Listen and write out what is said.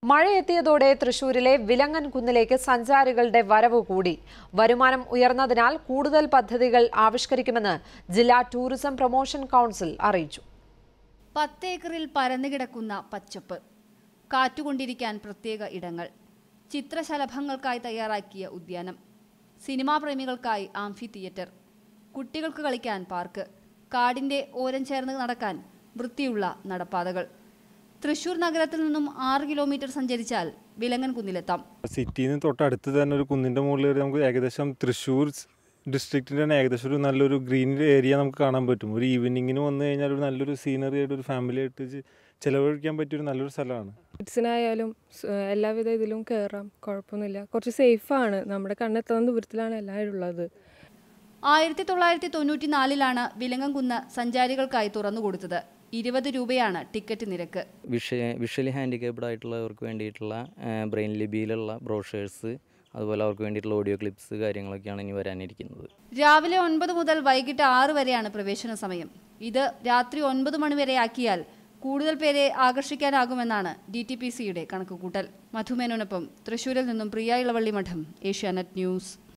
മഴയെത്തിയതോടെ തൃശൂരിലെ വിലങ്ങൻ കുന്നിലേക്ക് സഞ്ചാരികളുടെ വരവ് കൂടി വരുമാനം ഉയർന്നതിനാൽ കൂടുതൽ പദ്ധതികൾ ആവിഷ്കരിക്കുമെന്ന് ജില്ലാ ടൂറിസം പ്രൊമോഷൻ കൗൺസിൽ അറിയിച്ചു പത്തേക്കറിൽ പരന്നുകിടക്കുന്ന പച്ചപ്പ് കാറ്റുകൊണ്ടിരിക്കാൻ പ്രത്യേക ഇടങ്ങൾ ചിത്രശലഭങ്ങൾക്കായി തയ്യാറാക്കിയ ഉദ്യാനം സിനിമാ പ്രേമികൾക്കായി ആംഫി തിയേറ്റർ കുട്ടികൾക്ക് കളിക്കാൻ പാർക്ക് കാടിന്റെ ഓരം ചേർന്ന് നടക്കാൻ വൃത്തിയുള്ള നടപ്പാതകൾ തൃശൂർ നഗരത്തിൽ നിന്നും ആറ് കിലോമീറ്റർ സഞ്ചരിച്ചാൽ വിലങ്ങൻ കുന്നിലെത്താം സിറ്റിയിൽ നിന്ന് തൊട്ടടുത്ത് തന്നെ ഒരു കുന്നിൻ്റെ മുകളിൽ കയറി നമുക്ക് ഏകദേശം തൃശ്ശൂർ ഡിസ്ട്രിക്റ്റിൻ്റെ തന്നെ ഏകദേശം ഒരു നല്ലൊരു ഗ്രീൻ ഏരിയ നമുക്ക് കാണാൻ പറ്റും ഒരു ഈവനിങ്ങിന് വന്നു കഴിഞ്ഞാൽ ഒരു നല്ലൊരു സീനറി ആയിട്ട് ഒരു ഫാമിലി ആയിട്ട് ചെ- ചെലവഴിക്കാൻ പറ്റിയ ഒരു നല്ലൊരു സ്ഥലമാണ് കിഡ്സിനായാലും സ് എല്ലാവിധ ഇതിലും കയറാം കുഴപ്പമൊന്നുമില്ല കുറച്ച് സേഫാണ് നമ്മുടെ കണ്ണെത്തുന്ന ദൂരത്തിലാണ് എല്ലാവരും ഉള്ളത് ആയിരത്തി തൊള്ളായിരത്തി തൊണ്ണൂറ്റി നാലിലാണ് വിലങ്ങൻകുന്ന് സഞ്ചാരികൾക്കായി തുറന്നുകൊടുത്തത് ഇരുപത് രൂപയാണ് ടിക്കറ്റ് നിരക്ക് വിഷ വിഷ്വലി ഹാൻഡിക്കേപ്ഡ് ആയിട്ടുള്ളവർക്ക് വേണ്ടിയിട്ടുള്ള ബ്രെയിൻ ലിപിയിലുള്ള ബ്രോഷേഴ്സ് അതുപോലെ അവർക്ക് വേണ്ടിയിട്ടുള്ള ഓഡിയോ ക്ലിപ്സ് കാര്യങ്ങളൊക്കെയാണ് ഇനി വരാനിരിക്കുന്നത് രാവിലെ ഒൻപത് മുതൽ വൈകിട്ട് ആറ് വരെയാണ് പ്രവേശന സമയം ഇത് രാത്രി ഒൻപത് മണി വരെ ആക്കിയാൽ കൂടുതൽ പേരെ ആകർഷിക്കാനാകുമെന്നാണ് ഡി ടി പി സിയുടെ കണക്കുകൂട്ടൽ മധുമേനോനൊപ്പം തൃശൂരിൽ നിന്നും പ്രിയ ഇളവള്ളി മഠം ഏഷ്യാനെറ്റ് ന്യൂസ്